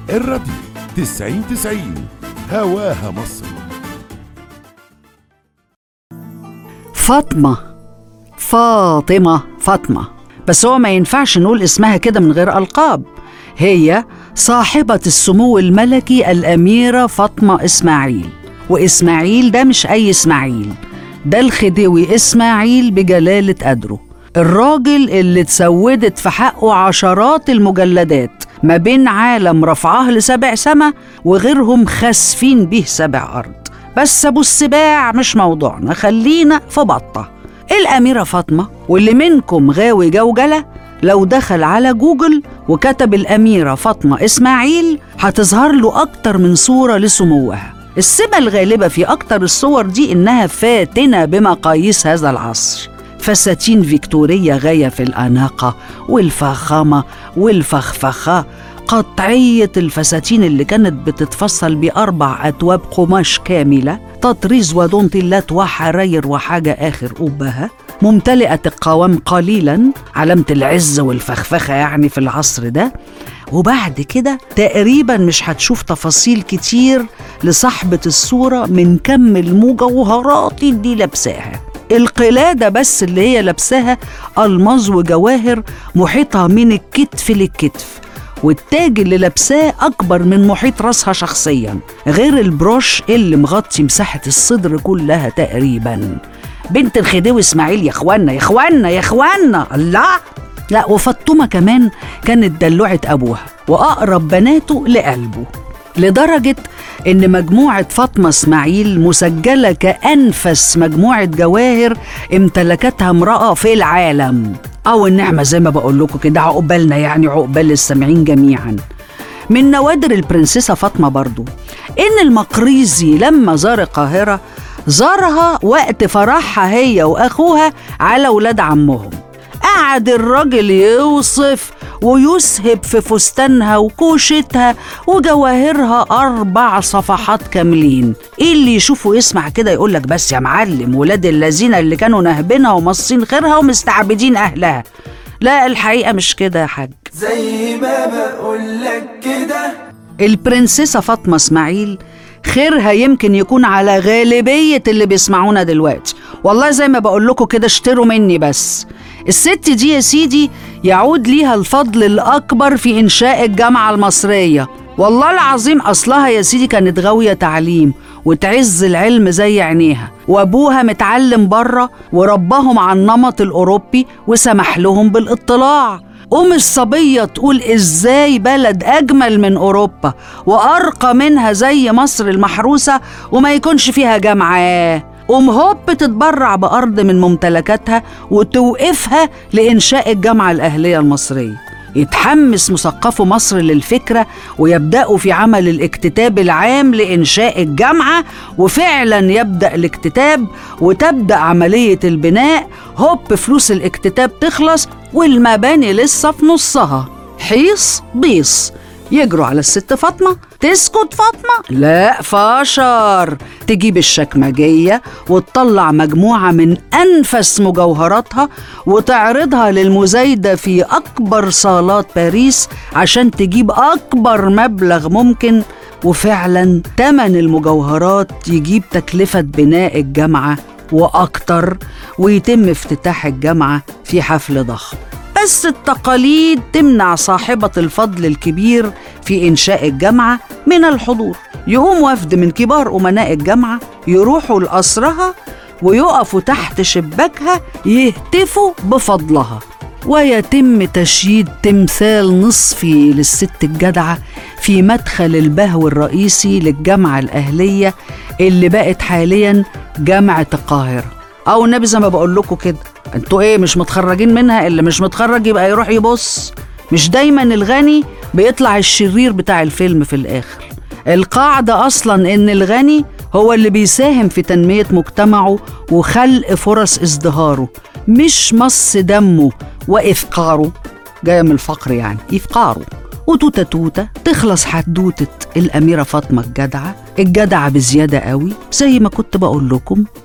الراديو تسعين تسعين هواها مصر فاطمة فاطمة فاطمة بس هو ما ينفعش نقول اسمها كده من غير ألقاب هي صاحبة السمو الملكي الأميرة فاطمة إسماعيل وإسماعيل ده مش أي إسماعيل ده الخديوي إسماعيل بجلالة قدره الراجل اللي اتسودت في حقه عشرات المجلدات ما بين عالم رفعه لسبع سما وغيرهم خاسفين به سبع أرض بس أبو السباع مش موضوعنا خلينا في بطة الأميرة فاطمة واللي منكم غاوي جوجلة لو دخل على جوجل وكتب الأميرة فاطمة إسماعيل هتظهر له أكتر من صورة لسموها السمة الغالبة في أكتر الصور دي إنها فاتنة بمقاييس هذا العصر فساتين فيكتورية غاية في الأناقة والفخامة والفخفخة قطعية الفساتين اللي كانت بتتفصل بأربع أتواب قماش كاملة تطريز ودونتيلات وحراير وحاجة آخر أبها ممتلئة القوام قليلا علامة العز والفخفخة يعني في العصر ده وبعد كده تقريبا مش هتشوف تفاصيل كتير لصاحبة الصورة من كم المجوهرات اللي لابساها القلادة بس اللي هي لابساها ألماظ وجواهر محيطة من الكتف للكتف والتاج اللي لابساه أكبر من محيط راسها شخصيا غير البروش اللي مغطي مساحة الصدر كلها تقريبا بنت الخديوي إسماعيل يا إخوانا يا إخوانا يا إخوانا الله لا وفاطمة كمان كانت دلوعة أبوها وأقرب بناته لقلبه لدرجة إن مجموعة فاطمة إسماعيل مسجلة كأنفس مجموعة جواهر امتلكتها امرأة في العالم أو النعمة زي ما بقول لكم كده عقبالنا يعني عقبال السامعين جميعا من نوادر البرنسيسة فاطمة برضو إن المقريزي لما زار القاهرة زارها وقت فرحها هي وأخوها على ولاد عمهم قعد الراجل يوصف ويسهب في فستانها وكوشتها وجواهرها أربع صفحات كاملين إيه اللي يشوفه يسمع كده يقولك بس يا معلم ولاد اللذين اللي كانوا نهبينها ومصين خيرها ومستعبدين أهلها لا الحقيقة مش كده يا حاج زي ما بقولك كده البرنسيسة فاطمة إسماعيل خيرها يمكن يكون على غالبية اللي بيسمعونا دلوقتي والله زي ما بقول لكم كده اشتروا مني بس الست دي يا سيدي يعود ليها الفضل الأكبر في إنشاء الجامعة المصرية والله العظيم أصلها يا سيدي كانت غاوية تعليم وتعز العلم زي عينيها وأبوها متعلم بره ورباهم على النمط الأوروبي وسمح لهم بالاطلاع أم الصبية تقول إزاي بلد أجمل من أوروبا وأرقى منها زي مصر المحروسة وما يكونش فيها جامعة قوم هوب تتبرع بأرض من ممتلكاتها وتوقفها لإنشاء الجامعة الأهلية المصرية يتحمس مثقفو مصر للفكرة ويبدأوا في عمل الاكتتاب العام لإنشاء الجامعة وفعلا يبدأ الاكتتاب وتبدأ عملية البناء هوب فلوس الاكتتاب تخلص والمباني لسه في نصها حيص بيص يجروا على الست فاطمة تسكت فاطمة لا فاشر تجيب الشكمجية وتطلع مجموعة من أنفس مجوهراتها وتعرضها للمزايدة في أكبر صالات باريس عشان تجيب أكبر مبلغ ممكن وفعلا تمن المجوهرات يجيب تكلفة بناء الجامعة وأكتر ويتم افتتاح الجامعة في حفل ضخم بس التقاليد تمنع صاحبة الفضل الكبير في إنشاء الجامعة من الحضور يقوم وفد من كبار أمناء الجامعة يروحوا لقصرها ويقفوا تحت شباكها يهتفوا بفضلها ويتم تشييد تمثال نصفي للست الجدعة في مدخل البهو الرئيسي للجامعة الأهلية اللي بقت حاليا جامعة القاهرة أو النبي زي ما بقول لكم كده انتوا ايه مش متخرجين منها اللي مش متخرج يبقى يروح يبص مش دايما الغني بيطلع الشرير بتاع الفيلم في الآخر القاعدة أصلا إن الغني هو اللي بيساهم في تنمية مجتمعه وخلق فرص ازدهاره مش مص دمه وإفقاره جاية من الفقر يعني إفقاره وتوتة توتة تخلص حدوتة الأميرة فاطمة الجدعة الجدعة بزيادة قوي زي ما كنت بقول لكم